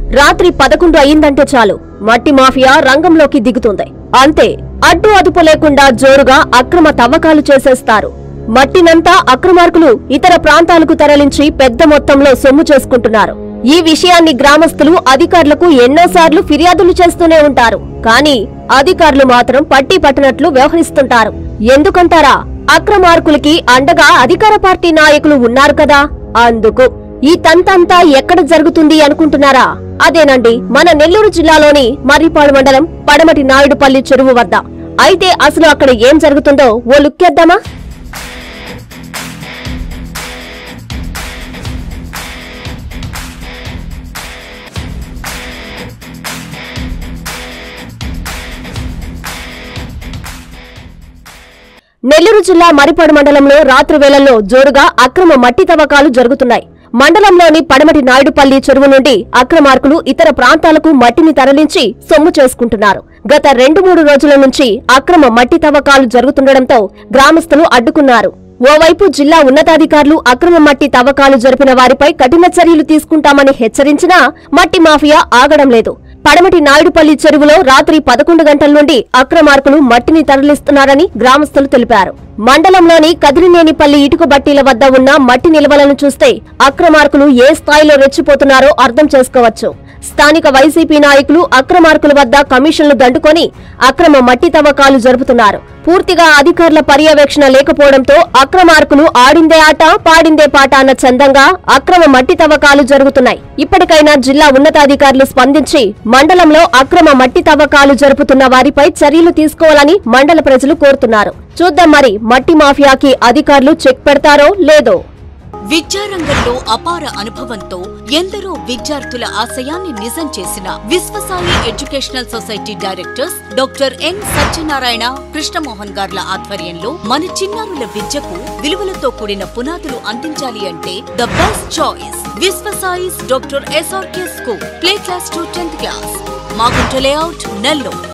రాత్రి పదకొండు అయిందంటే చాలు మట్టి మాఫియా రంగంలోకి దిగుతుంది అంతే అడ్డు అదుపు లేకుండా జోరుగా అక్రమ తవ్వకాలు చేసేస్తారు మట్టినంతా అక్రమార్కులు ఇతర ప్రాంతాలకు తరలించి పెద్ద మొత్తంలో సొమ్ము చేసుకుంటున్నారు ఈ విషయాన్ని గ్రామస్తులు అధికారులకు ఎన్నోసార్లు ఫిర్యాదులు చేస్తూనే ఉంటారు కానీ అధికారులు మాత్రం పట్టి పట్టనట్లు వ్యవహరిస్తుంటారు ఎందుకంటారా అక్రమార్కులకి అండగా అధికార పార్టీ నాయకులు ఉన్నారు కదా అందుకు ఈ తంతంతా ఎక్కడ జరుగుతుంది అనుకుంటున్నారా అదేనండి మన నెల్లూరు జిల్లాలోని మర్రిపాడు మండలం పడమటి నాయుడుపల్లి చెరువు వద్ద అయితే అసలు అక్కడ ఏం జరుగుతుందో ఓ లుక్కేద్దామా నెల్లూరు జిల్లా మరిపాడు మండలంలో రాత్రి వేళల్లో జోరుగా అక్రమ మట్టి తవ్వకాలు జరుగుతున్నాయి మండలంలోని పడమటి నాయుడుపల్లి చెరువు నుండి అక్రమార్కులు ఇతర ప్రాంతాలకు మట్టిని తరలించి సొమ్ము చేసుకుంటున్నారు గత రెండు మూడు రోజుల నుంచి అక్రమ మట్టి తవ్వకాలు జరుగుతుండటంతో గ్రామస్తులు అడ్డుకున్నారు ఓవైపు జిల్లా ఉన్నతాధికారులు అక్రమ మట్టి తవ్వకాలు జరిపిన వారిపై కఠిన చర్యలు తీసుకుంటామని హెచ్చరించినా మట్టి మాఫియా ఆగడం లేదు పడమటి నాయుడుపల్లి చెరువులో రాత్రి పదకొండు గంటల నుండి అక్రమార్కులు మట్టిని తరలిస్తున్నారని గ్రామస్తులు తెలిపారు మండలంలోని కదిరినేనిపల్లి ఇటుక బట్టీల వద్ద ఉన్న మట్టి నిల్వలను చూస్తే అక్రమార్కులు ఏ స్థాయిలో రెచ్చిపోతున్నారో అర్థం చేసుకోవచ్చు స్థానిక వైసీపీ నాయకులు అక్రమార్కుల వద్ద కమిషన్లు దండుకొని అక్రమ మట్టి తవ్వకాలు జరుపుతున్నారు పూర్తిగా అధికారుల పర్యవేక్షణ లేకపోవడంతో అక్రమార్కులు ఆడిందే ఆట పాడిందే పాట అన్న చందంగా అక్రమ మట్టి తవ్వకాలు జరుగుతున్నాయి ఇప్పటికైనా జిల్లా ఉన్నతాధికారులు స్పందించి మండలంలో అక్రమ మట్టి తవ్వకాలు జరుపుతున్న వారిపై చర్యలు తీసుకోవాలని మండల ప్రజలు కోరుతున్నారు చూద్దాం మరి మట్టి మాఫియాకి అధికారులు చెక్ పెడతారో లేదో విద్యారంగంలో అపార అనుభవంతో ఎందరో విద్యార్థుల ఆశయాన్ని నిజం చేసిన Vishwasai educational society directors doctor N Satyanarayana Krishnamohan గార్ల ఆధ్వర్యంలో మన చిన్నారుల విద్యకు విలువలతో కూడిన పునాదులు అందించాలి అంటే the best choice Vishwasai's doctor SRK school play class to tenth class Magunta layout Nellore